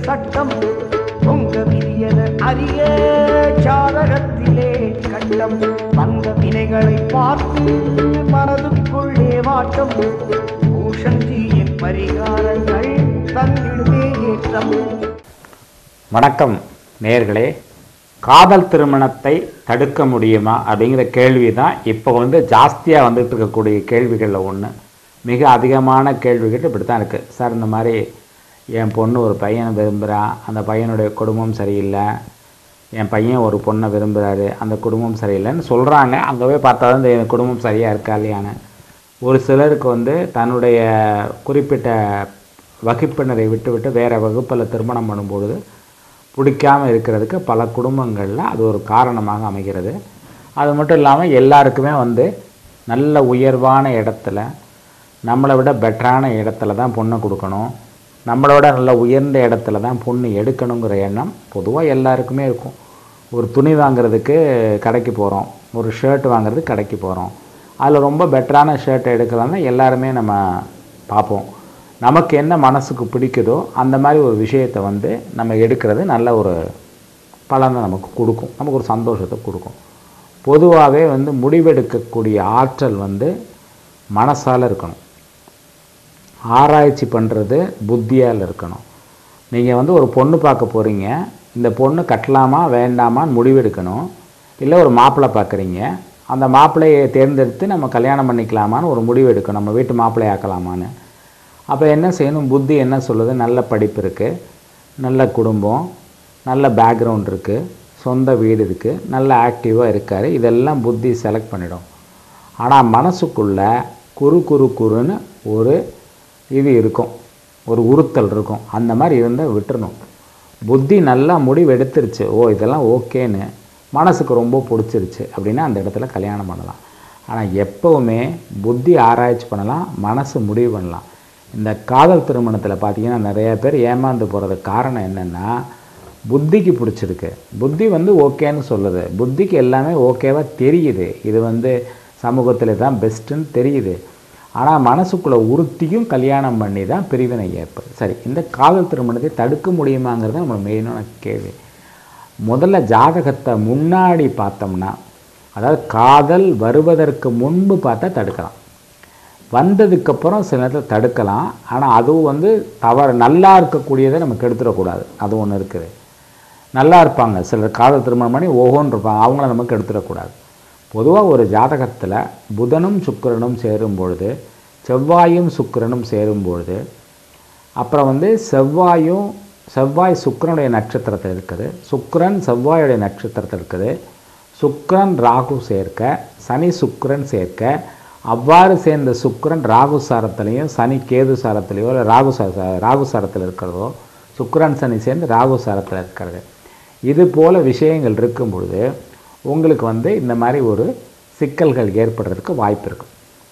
சட்டம் பொங்க விரியன அரிய சாதகத்திலே கட்டம் வந்த வினைகளை பார்த்து மனதுக்குள்ளே வாட்டம் பூஷந்தியின் பரிகாரங்கள் தந்திடுமே ஏற்றம் வணக்கம் நேர்களே காதல் திருமணத்தை தடுக்க முடியுமா அப்படிங்கிற கேள்வி தான் இப்போ வந்து ஜாஸ்தியாக வந்துட்டு இருக்கக்கூடிய கேள்விகளில் ஒன்று மிக அதிகமான கேள்விகள் இப்படி தான் இருக்குது சார் இந்த மாதிரி என் பொண்ணு ஒரு பையனை விரும்புகிறான் அந்த பையனுடைய குடும்பம் சரியில்லை என் பையன் ஒரு பொண்ணை விரும்புகிறாரு அந்த குடும்பம் சரியில்லைன்னு சொல்கிறாங்க அங்கே போய் பார்த்தா தான் இந்த குடும்பம் சரியாக இருக்கா இல்லையான்னு ஒரு சிலருக்கு வந்து தன்னுடைய குறிப்பிட்ட வகுப்பினரை விட்டுவிட்டு வேறு வகுப்பில் திருமணம் பண்ணும்பொழுது பிடிக்காம இருக்கிறதுக்கு பல குடும்பங்களில் அது ஒரு காரணமாக அமைகிறது அது மட்டும் இல்லாமல் எல்லாருக்குமே வந்து நல்ல உயர்வான இடத்துல நம்மளை விட பெட்டரான இடத்துல தான் பொண்ணை கொடுக்கணும் நம்மளை விட நல்ல உயர்ந்த இடத்துல தான் பொண்ணு எடுக்கணுங்கிற எண்ணம் பொதுவாக எல்லாருக்குமே இருக்கும் ஒரு துணி வாங்குறதுக்கு கடைக்கு போகிறோம் ஒரு ஷர்ட் வாங்குறதுக்கு கடைக்கு போகிறோம் அதில் ரொம்ப பெட்டரான ஷர்ட் எடுக்கலாம்னா எல்லாருமே நம்ம பார்ப்போம் நமக்கு என்ன மனசுக்கு பிடிக்குதோ அந்த மாதிரி ஒரு விஷயத்தை வந்து நம்ம எடுக்கிறது நல்ல ஒரு பலனை நமக்கு கொடுக்கும் நமக்கு ஒரு சந்தோஷத்தை கொடுக்கும் பொதுவாகவே வந்து முடிவெடுக்கக்கூடிய ஆற்றல் வந்து மனசால் இருக்கணும் ஆராய்ச்சி பண்ணுறது புத்தியால் இருக்கணும் நீங்கள் வந்து ஒரு பொண்ணு பார்க்க போகிறீங்க இந்த பொண்ணு கட்டலாமா வேண்டாமான்னு முடிவெடுக்கணும் இல்லை ஒரு மாப்பிள்ளை பார்க்குறீங்க அந்த மாப்பிள்ளையை தேர்ந்தெடுத்து நம்ம கல்யாணம் பண்ணிக்கலாமான்னு ஒரு முடிவு எடுக்கணும் நம்ம வீட்டு மாப்பிள்ளை ஆக்கலாமான்னு அப்போ என்ன செய்யணும் புத்தி என்ன சொல்லுது நல்ல படிப்பு இருக்குது நல்ல குடும்பம் நல்ல பேக்ரவுண்ட் இருக்குது சொந்த வீடு இருக்குது நல்ல ஆக்டிவாக இருக்கார் இதெல்லாம் புத்தி செலக்ட் பண்ணிடும் ஆனால் மனசுக்குள்ளே குறு குறு குறுன்னு ஒரு இது இருக்கும் ஒரு உறுத்தல் இருக்கும் அந்த மாதிரி இருந்தால் விட்டுறணும் புத்தி நல்லா முடிவு எடுத்துருச்சு ஓ இதெல்லாம் ஓகேன்னு மனசுக்கு ரொம்ப பிடிச்சிருச்சு அப்படின்னா அந்த இடத்துல கல்யாணம் பண்ணலாம் ஆனால் எப்போவுமே புத்தி ஆராய்ச்சி பண்ணலாம் மனசு முடிவு பண்ணலாம் இந்த காதல் திருமணத்தில் பார்த்தீங்கன்னா நிறைய பேர் ஏமாந்து போகிறதுக்கு காரணம் என்னென்னா புத்திக்கு பிடிச்சிருக்கு புத்தி வந்து ஓகேன்னு சொல்லுது புத்திக்கு எல்லாமே ஓகேவாக தெரியுது இது வந்து சமூகத்தில் தான் பெஸ்ட்டுன்னு தெரியுது ஆனால் மனசுக்குள்ளே உறுத்தியும் கல்யாணம் பண்ணி தான் பிரிவினை ஏற்படுது சரி இந்த காதல் திருமணத்தை தடுக்க முடியுமாங்கிறது நம்ம மெயினான கேள்வி முதல்ல ஜாதகத்தை முன்னாடி பார்த்தோம்னா அதாவது காதல் வருவதற்கு முன்பு பார்த்தா தடுக்கலாம் வந்ததுக்கப்புறம் சில நேரத்தில் தடுக்கலாம் ஆனால் அதுவும் வந்து தவறு நல்லா இருக்கக்கூடியதை நம்ம கெடுத்துடக்கூடாது அது ஒன்று இருக்குது நல்லா இருப்பாங்க சிலர் காதல் திருமணம் பண்ணி ஓஹோன்னு இருப்பாங்க அவங்கள நமக்கு எடுத்துடக்கூடாது பொதுவாக ஒரு ஜாதகத்தில் புதனும் சுக்கிரனும் சேரும் பொழுது செவ்வாயும் சுக்கிரனும் சேரும் பொழுது அப்புறம் வந்து செவ்வாயும் செவ்வாய் சுக்கிரனுடைய நட்சத்திரத்தில் இருக்குது சுக்கிரன் செவ்வாயுடைய நட்சத்திரத்தில் இருக்குது சுக்கிரன் ராகு சேர்க்க சனி சுக்கிரன் சேர்க்க அவ்வாறு சேர்ந்த சுக்கிரன் ராகு சாரத்திலையும் சனி கேது சாரத்திலையோ இல்லை ராகு சா ராகு சாரத்தில் இருக்கிறதோ சுக்கிரன் சனி சேர்ந்து ராகு சாரத்தில் இருக்கிறது இது போல் விஷயங்கள் இருக்கும் பொழுது உங்களுக்கு வந்து இந்த மாதிரி ஒரு சிக்கல்கள் ஏற்படுறதுக்கு வாய்ப்பு இருக்குது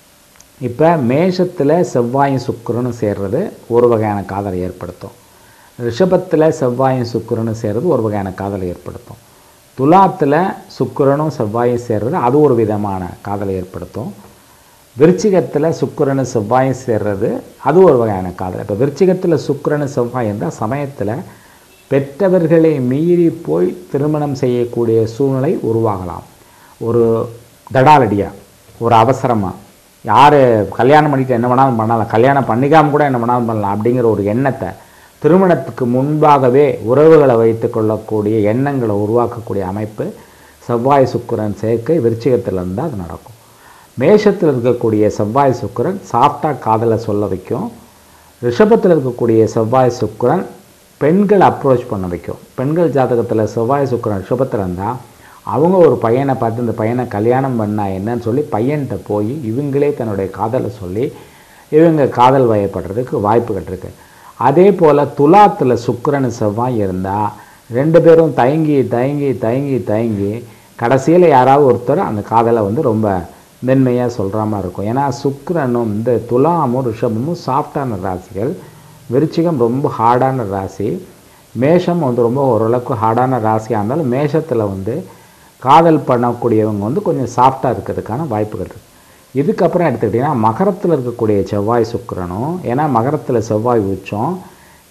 இப்போ மேஷத்தில் செவ்வாயும் சுக்கிரனும் சேர்றது ஒரு வகையான காதலை ஏற்படுத்தும் ரிஷபத்தில் செவ்வாயும் சுக்கிரனும் சேர்றது ஒரு வகையான காதலை ஏற்படுத்தும் துலாத்தில் சுக்கிரனும் செவ்வாயும் சேர்றது அது ஒரு விதமான காதலை ஏற்படுத்தும் விருச்சிகத்தில் சுக்கிரனும் செவ்வாயும் சேர்றது அது ஒரு வகையான காதல் இப்போ விருச்சிகத்தில் சுக்கிரனும் செவ்வாய் இருந்தால் சமயத்தில் பெற்றவர்களை மீறி போய் திருமணம் செய்யக்கூடிய சூழ்நிலை உருவாகலாம் ஒரு தடாலடியாக ஒரு அவசரமாக யார் கல்யாணம் பண்ணிட்டு என்ன வேணாலும் பண்ணலாம் கல்யாணம் பண்ணிக்காமல் கூட என்ன வேணாலும் பண்ணலாம் அப்படிங்கிற ஒரு எண்ணத்தை திருமணத்துக்கு முன்பாகவே உறவுகளை வைத்து கொள்ளக்கூடிய எண்ணங்களை உருவாக்கக்கூடிய அமைப்பு செவ்வாய் சுக்கிரன் சேர்க்கை விருச்சிகத்தில் இருந்தால் அது நடக்கும் மேஷத்தில் இருக்கக்கூடிய செவ்வாய் சுக்கிரன் சாஃப்டாக காதலை சொல்ல வைக்கும் ரிஷபத்தில் இருக்கக்கூடிய செவ்வாய் சுக்கிரன் பெண்கள் அப்ரோச் பண்ண வைக்கும் பெண்கள் ஜாதகத்தில் செவ்வாய் சுக்கிரன் ரிஷபத்தில் இருந்தால் அவங்க ஒரு பையனை பார்த்து இந்த பையனை கல்யாணம் பண்ணா என்னன்னு சொல்லி பையன்கிட்ட போய் இவங்களே தன்னுடைய காதலை சொல்லி இவங்க காதல் வயப்படுறதுக்கு வாய்ப்புகள் இருக்குது அதே போல் துலாத்தில் சுக்கிரன் செவ்வாய் இருந்தால் ரெண்டு பேரும் தயங்கி தயங்கி தயங்கி தயங்கி கடைசியில் யாராவது ஒருத்தர் அந்த காதலை வந்து ரொம்ப மென்மையாக சொல்கிற மாதிரி இருக்கும் ஏன்னா சுக்கிரனும் இந்த துலாமும் ரிஷபமும் சாஃப்டான ராசிகள் விருச்சிகம் ரொம்ப ஹார்டான ராசி மேஷம் வந்து ரொம்ப ஓரளவுக்கு ஹார்டான ராசியாக இருந்தாலும் மேஷத்தில் வந்து காதல் பண்ணக்கூடியவங்க வந்து கொஞ்சம் சாஃப்டாக இருக்கிறதுக்கான வாய்ப்புகள் இருக்குது இதுக்கப்புறம் எடுத்துக்கிட்டிங்கன்னா மகரத்தில் இருக்கக்கூடிய செவ்வாய் சுக்கிரனும் ஏன்னா மகரத்தில் செவ்வாய் உச்சம்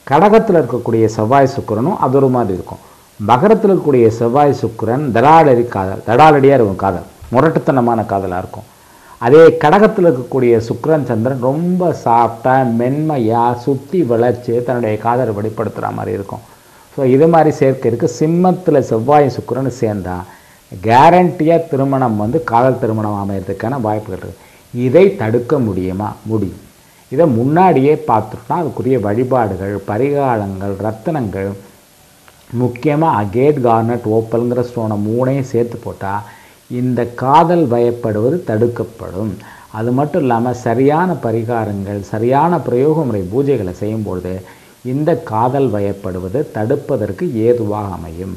கடகத்தில் இருக்கக்கூடிய செவ்வாய் சுக்கிரனும் அது ஒரு மாதிரி இருக்கும் மகரத்தில் இருக்கக்கூடிய செவ்வாய் சுக்கிரன் தடாலடி காதல் தடாலடியாக இருக்கும் காதல் முரட்டுத்தனமான காதலாக இருக்கும் அதே கடகத்தில் இருக்கக்கூடிய சுக்கிரன் சந்திரன் ரொம்ப சாஃப்டாக மென்மையாக சுற்றி வளைச்சு தன்னுடைய காதலை வெளிப்படுத்துகிற மாதிரி இருக்கும் ஸோ இது மாதிரி சேர்க்கை இருக்குது சிம்மத்தில் செவ்வாய் சுக்கிரன் சேர்ந்தா கேரண்டியாக திருமணம் வந்து காதல் திருமணம் அமையறதுக்கான வாய்ப்புகள் இருக்குது இதை தடுக்க முடியுமா முடியும் இதை முன்னாடியே பார்த்துட்டோம்னா அதுக்குரிய வழிபாடுகள் பரிகாரங்கள் ரத்தினங்கள் முக்கியமாக அகேட் கார்னட் ஓப்பல்ங்கிற ஸ்டோனை மூணையும் சேர்த்து போட்டால் இந்த காதல் பயப்படுவது தடுக்கப்படும் அது மட்டும் இல்லாமல் சரியான பரிகாரங்கள் சரியான பிரயோக முறை பூஜைகளை செய்யும்பொழுது இந்த காதல் பயப்படுவது தடுப்பதற்கு ஏதுவாக அமையும்